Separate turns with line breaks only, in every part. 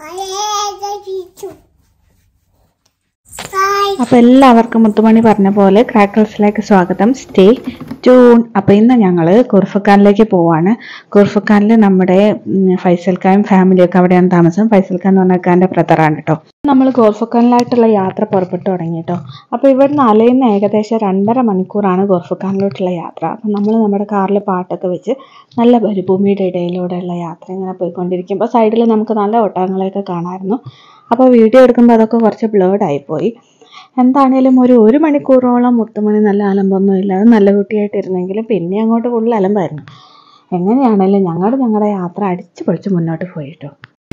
അപ്പോൾ എല്ലാവർക്കും മുത്തുമണി പറഞ്ഞ പോലെ ക്രാക്കേഴ്സിലേക്ക് സ്വാഗതം സ്റ്റേ ട്യൂൺ അപ്പോൾ ഇന്ന് ഞങ്ങൾ കുർഫക്കാനിലേക്ക് പോവാണ് കുർഫക്കാനിൽ നമ്മുടെ ഉം, ഫൈസൽ ഖാനും ഫാമിലിയൊക്കെ അവിടെയാണ് താമസം ഫൈസൽ ഖാൻ എന്ന് പറഞ്ഞ ഖാൻ്റെ ബ്രദറാണ് കേട്ടോ നമ്മൾ ഗോർഫക്കാനിലായിട്ടുള്ള യാത്ര പുറപ്പെട്ടു തുടങ്ങി കേട്ടോ അപ്പോൾ ഇവിടുന്ന് അലയുന്ന ഏകദേശം രണ്ടര മണിക്കൂറാണ് ഗോർഫക്കാനിലോട്ടുള്ള യാത്ര അപ്പം നമ്മൾ നമ്മുടെ കാറിൽ പാട്ടൊക്കെ വെച്ച് നല്ല മരുഭൂമിയുടെ ഇടയിലൂടെയുള്ള യാത്ര ഇങ്ങനെ പോയിക്കൊണ്ടിരിക്കുമ്പോൾ സൈഡിൽ നമുക്ക് നല്ല ഒട്ടകങ്ങളെയൊക്കെ കാണാമായിരുന്നു അപ്പോൾ വീഡിയോ എടുക്കുമ്പോൾ അതൊക്കെ കുറച്ച് ബ്ലേഡ് ആയിപ്പോയി എന്താണേലും ഒരു ഒരു മണിക്കൂറോളം മുത്തുമണി നല്ല അലമ്പൊന്നും ഇല്ലാതെ നല്ല കുട്ടിയായിട്ട് ഇരുന്നെങ്കിലും പിന്നെ അങ്ങോട്ട് ഫുൾ അലമ്പായിരുന്നു എങ്ങനെയാണേലും ഞങ്ങളുടെ ഞങ്ങളുടെ യാത്ര അടിച്ചു പൊളിച്ച് മുന്നോട്ട് പോയി കേട്ടോ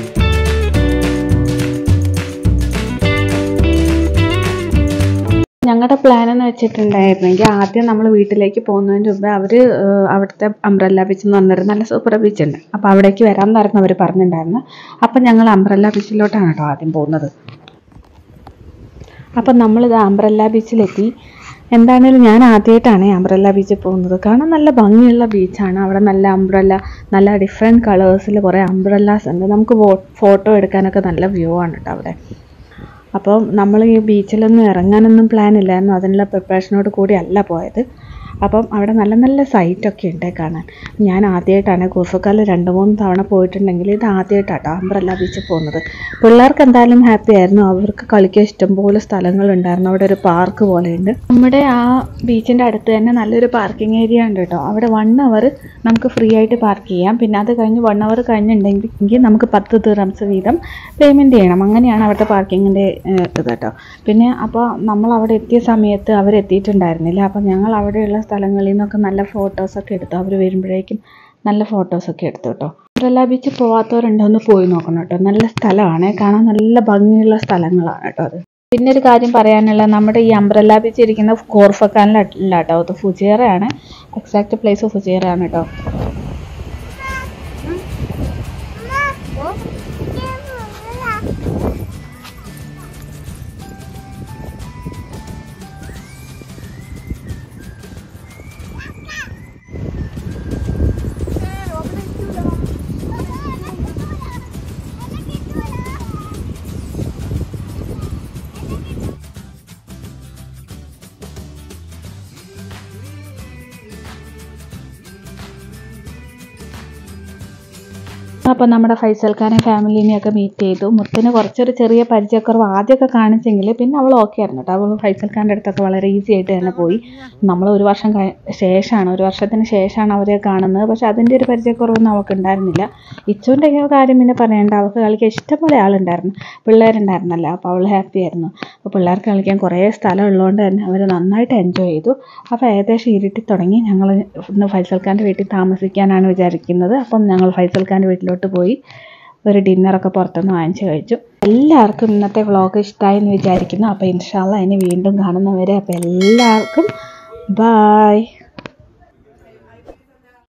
ഞങ്ങളുടെ പ്ലാൻ എന്ന് വെച്ചിട്ടുണ്ടായിരുന്നെങ്കിൽ ആദ്യം നമ്മൾ വീട്ടിലേക്ക് പോകുന്നതിന് മുമ്പ് അവർ അവിടുത്തെ അംബ്രല്ല ബീച്ച് എന്ന് പറഞ്ഞൊരു നല്ല സൂപ്പർ ബീച്ച് ഉണ്ട് അപ്പോൾ അവിടേക്ക് വരാമെന്നായിരുന്നു അവർ പറഞ്ഞിട്ടുണ്ടായിരുന്നു അപ്പം ഞങ്ങൾ അംബ്രല്ല ബീച്ചിലോട്ടാണ് കേട്ടോ ആദ്യം പോകുന്നത് അപ്പം നമ്മളിത് അംബ്രല്ല ബീച്ചിലെത്തി എന്താണേലും ഞാൻ ആദ്യമായിട്ടാണ് അംബ്രല്ല ബീച്ചിൽ പോകുന്നത് കാണാൻ നല്ല ഭംഗിയുള്ള ബീച്ചാണ് അവിടെ നല്ല അംബ്രല്ല നല്ല ഡിഫറെൻറ്റ് കളേഴ്സിൽ കുറേ അംബ്രല്ലാസ് ഉണ്ട് നമുക്ക് ഫോട്ടോ എടുക്കാനൊക്കെ നല്ല വ്യൂ ആണ് കേട്ടോ അവിടെ അപ്പോൾ നമ്മൾ ഈ ബീച്ചിലൊന്നും ഇറങ്ങാനൊന്നും പ്ലാൻ ഇല്ലായിരുന്നു അതിനുള്ള പ്രിപ്പറേഷനോട് കൂടി അല്ല പോയത് അപ്പം അവിടെ നല്ല നല്ല സൈറ്റൊക്കെ ഉണ്ട് കാണാൻ ഞാൻ ആദ്യമായിട്ടാണ് കുഫക്കാല് രണ്ട് മൂന്ന് തവണ പോയിട്ടുണ്ടെങ്കിൽ ഇത് ആദ്യമായിട്ടാട്ടോ അംബ്രല്ല ബീച്ചിൽ പോകുന്നത് പിള്ളേർക്ക് എന്തായാലും ഹാപ്പി ആയിരുന്നു അവർക്ക് കളിക്കാൻ ഇഷ്ടംപോലെ സ്ഥലങ്ങളുണ്ടായിരുന്നു അവിടെ ഒരു പാർക്ക് പോലെയുണ്ട് നമ്മുടെ ആ ബീച്ചിൻ്റെ അടുത്ത് തന്നെ നല്ലൊരു പാർക്കിംഗ് ഏരിയ ഉണ്ട് കേട്ടോ അവിടെ വൺ അവർ നമുക്ക് ഫ്രീ ആയിട്ട് പാർക്ക് ചെയ്യാം പിന്നെ അത് കഴിഞ്ഞ് വൺ അവർ കഴിഞ്ഞിട്ടുണ്ടെങ്കിൽ നമുക്ക് പത്ത് ദിറംസ് വീതം പേയ്മെൻറ്റ് ചെയ്യണം അങ്ങനെയാണ് അവിടുത്തെ പാർക്കിങ്ങിൻ്റെ ഇത് കേട്ടോ പിന്നെ അപ്പോൾ നമ്മൾ അവിടെ എത്തിയ സമയത്ത് അവർ എത്തിയിട്ടുണ്ടായിരുന്നില്ല അപ്പോൾ ഞങ്ങൾ അവിടെയുള്ള സ്ഥലങ്ങളിൽ നിന്നൊക്കെ നല്ല ഫോട്ടോസൊക്കെ എടുത്തു അവർ വരുമ്പോഴേക്കും നല്ല ഫോട്ടോസൊക്കെ എടുത്തു കേട്ടോ അംബ്രല്ല ബീച്ചിൽ പോവാത്തവരുണ്ടോ ഒന്ന് പോയി നോക്കണം കേട്ടോ നല്ല സ്ഥലമാണ് കാണാൻ നല്ല ഭംഗിയുള്ള സ്ഥലങ്ങളാണ് കേട്ടോ അത് പിന്നെ ഒരു കാര്യം പറയാനുള്ള നമ്മുടെ ഈ അംബ്രല്ല ബീച്ച് ഇരിക്കുന്ന കോർഫക്കാനിലല്ല കേട്ടോ അത് ഫുജേറയാണ് എക്സാക്ട് പ്ലേസ് ഫുജേറയാണ് കേട്ടോ അപ്പോൾ നമ്മുടെ ഫൈസൽ ഖാനെ ഫാമിലിനെയൊക്കെ മീറ്റ് ചെയ്തു മുത്തിന് കുറച്ചൊരു ചെറിയ പരിചയക്കുറവ് ആദ്യമൊക്കെ കാണിച്ചെങ്കിൽ പിന്നെ അവൾ ഓക്കെ ആയിരുന്നു കേട്ടോ അവൾ ഫൈസൽ ഖാൻ്റെ അടുത്തൊക്കെ വളരെ ഈസി ആയിട്ട് തന്നെ പോയി നമ്മൾ ഒരു വർഷം കഴി- ശേഷമാണ് ഒരു വർഷത്തിന് ശേഷമാണ് അവരെ കാണുന്നത് പക്ഷെ അതിൻ്റെ ഒരു പരിചയക്കുറവൊന്നും അവൾക്ക് ഉണ്ടായിരുന്നില്ല ഇച്ചുവിൻ്റെ കാര്യം പിന്നെ പറയേണ്ട അവൾക്ക് കളിക്കാൻ ഇഷ്ടംപോലെ ആളുണ്ടായിരുന്നു പിള്ളേരുണ്ടായിരുന്നല്ലോ അപ്പോൾ അവൾ ഹാപ്പി ആയിരുന്നു അപ്പോൾ പിള്ളേർക്ക് കളിക്കാൻ കുറേ സ്ഥലം ഉള്ളതുകൊണ്ട് തന്നെ അവർ നന്നായിട്ട് എൻജോയ് ചെയ്തു അപ്പോൾ ഏകദേശം ഇരുട്ടി തുടങ്ങി ഞങ്ങൾ ഇന്ന് ഫൈസൽ ഖാൻ്റെ വീട്ടിൽ താമസിക്കാനാണ് വിചാരിക്കുന്നത് അപ്പം ഞങ്ങൾ ഫൈസൽ ഖാൻ്റെ വീട്ടിലോട്ട് പോയി ഒരു ഡിന്നറൊക്കെ പുറത്തുനിന്ന് വാങ്ങിച്ച് കഴിച്ചു എല്ലാവർക്കും ഇന്നത്തെ വ്ളോഗ് ഇഷ്ടമായി എന്ന് വിചാരിക്കുന്നു അപ്പോൾ ഇൻഷാല്ല ഇനി വീണ്ടും കാണുന്നവരെ അപ്പോൾ എല്ലാവർക്കും ബായ്